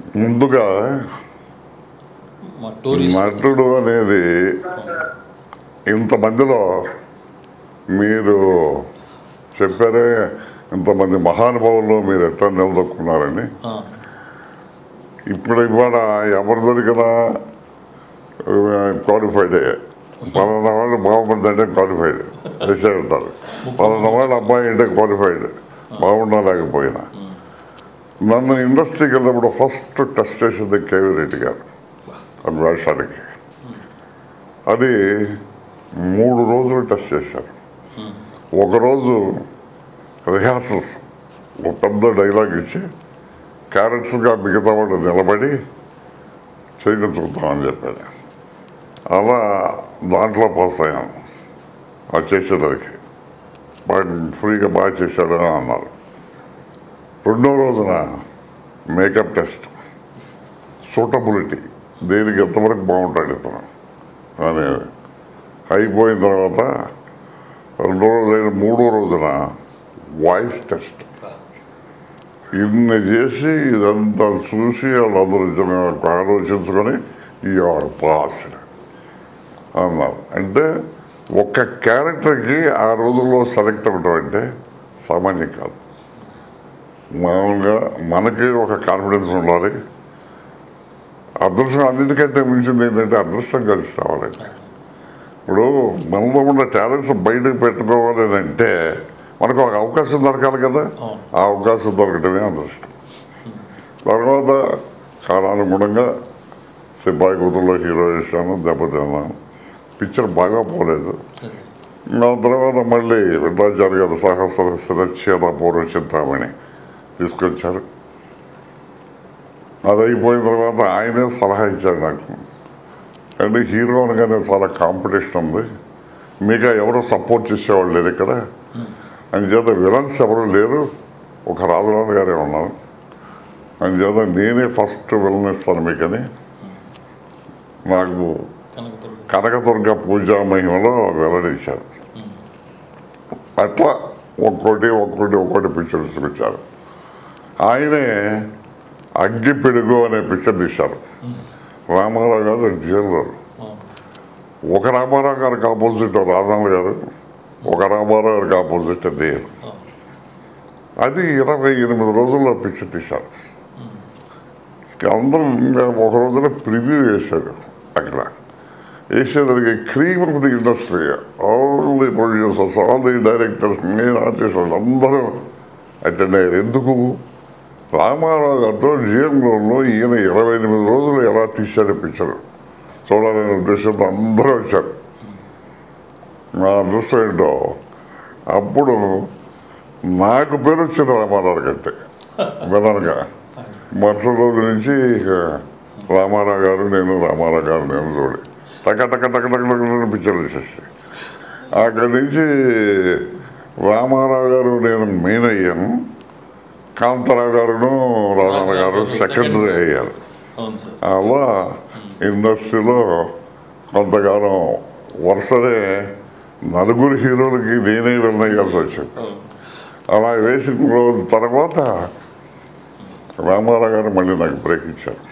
ముందుగా మా టూరిస్ట్ నటుడు అనేది ఇంతమందిలో మీరు చెప్పారే ఇంతమంది మహానుభావులు మీరు ఎట్లా నిలదొక్కున్నారని ఆ, ఇప్పుడు ఇవాళ ఎవరు దొరికినా క్వాలిఫైడే పలానా వాళ్ళు బాగుంది అంటే క్వాలిఫైడ్ వేసేంటారు పలానా వాళ్ళ అబ్బాయి అంటే క్వాలిఫైడ్ బాగున్నా లేకపోయినా నన్ను ఇండస్ట్రీకి వెళ్ళినప్పుడు ఫస్ట్ టెస్ట్ చేసింది కేవీ రెడ్డి గారు అది వేషానికి అది మూడు రోజులు టెస్ట్ చేశారు ఒకరోజు రిహార్సల్స్ ఒక పెద్ద డైలాగ్ ఇచ్చి క్యారెక్టర్స్గా మిగతా వాళ్ళు నిలబడి చేయడం చూద్దామని చెప్పాను అలా దాంట్లో పాస్ అయ్యాను అది చేసేదానికి బాగా ఫ్రీగా బాగా చేశాడని అన్నారు రెండో రోజున మేకప్ టెస్ట్ సూటబిలిటీ దేనికి ఎంతవరకు బాగుంటాడు ఇతను అని అయిపోయిన తర్వాత రెండో రోజు అయిన మూడో రోజున వాయిస్ టెస్ట్ ఇన్ని చేసి ఇదంతా చూసి వాళ్ళందరూ నిజంగా ఆలోచించుకొని ఆర్ పాస్ అన్నారు అంటే ఒక్క క్యారెక్టర్కి ఆ రోజుల్లో సెలెక్ట్ అవ్వడం అంటే సామాన్యం కాదు మామూలుగా మనకి ఒక కాన్ఫిడెన్స్ ఉండాలి అదృష్టం అన్నిటికంటే మించింది ఏంటంటే అదృష్టం కలిసి రావాలండి ఇప్పుడు మనలో ఉన్న టాలెంట్స్ బయటకు పెట్టుకోవాలి అని అంటే మనకు ఒక అవకాశం దొరకాలి కదా అవును. ఆ అవకాశం దొరకటమే అదృష్టం తర్వాత కాలానుగుణంగా సిబ్బాయి కూతుర్లో హీరో చేశాను దెబ్బతిన్నాను పిక్చర్ బాగా పోలేదు ఆ తర్వాత మళ్ళీ వెంకటాచార్య గారు సహస్ర శిరచ్ఛేద పూర్వ చింతామణి తీసుకొచ్చారు అది అయిపోయిన తర్వాత ఆయనే సలహా ఇచ్చాడు నాకు అంటే హీరో అనగానే చాలా కాంపిటీషన్ ఉంది మీకు ఎవరు సపోర్ట్ చేసేవాళ్ళు లేరు ఇక్కడ అందుచేత విలన్స్ ఎవరు లేరు ఒక రాజరాజు గారే ఉన్నారు అందుచేత నేనే ఫస్ట్ విలన్ ఇస్తాను మీకని నాకు కనకదుర్గ కనకదుర్గ పూజా మహిమలో వెల్లడించారు అట్లా ఒక్కోటి ఒక్కోటి ఒక్కోటి పిక్చర్స్ చూపించారు ఆయనే అగ్గి పిడుగు అనే పిక్చర్ తీశారు రామారావు గారు జైల్లో అవును. ఒక రామారావు గారికి ఆపోజిట్ రాజారావు గారు ఒక రామారావు గారికి ఆపోజిట్ నేను అవును. అది ఇరవై ఎనిమిది రోజుల్లో పిక్చర్ తీశారు ఇక అందరూ ఇంకా ఒక రోజున ప్రివ్యూ వేశారు అక్కడ వేసేదానికి cream of the industry all the producers all the directors main ఆర్టిస్టులు అందరూ అటెండ్ అయ్యారు ఎందుకు రామారావు గారితో జీఎంలో ఈయన ఇరవై ఎనిమిది రోజులు ఎలా తీశాడు పిక్చర్ చూడాలనే ఉద్దేశంతో అందరూ వచ్చారు నా అదృష్టం ఏంటో అప్పుడు నాకు పేరు వచ్చింది రామారావు కంటే విలన్గా మరుసటి రోజు నుంచి ఇక రామారావు గారు నేను రామారావు గారు నేను చూడి టక టక టక టక టక పిక్చర్లు వచ్చేసి అక్కడి నుంచి రామారావు గారు నేను మెయిన్ అయ్యాను కాంతారావు గారును రామారావు గారు సెకండరీ అయ్యారు అవును సార్ అలా ఇండస్ట్రీలో కొంతకాలం వరుసనే నలుగురు హీరోలకి నేనే వెళ్ళేయాల్సి వచ్చింది అవును. అలా వేసిన రోజు తర్వాత రామారావు గారు మళ్ళీ నాకు బ్రేక్ ఇచ్చారు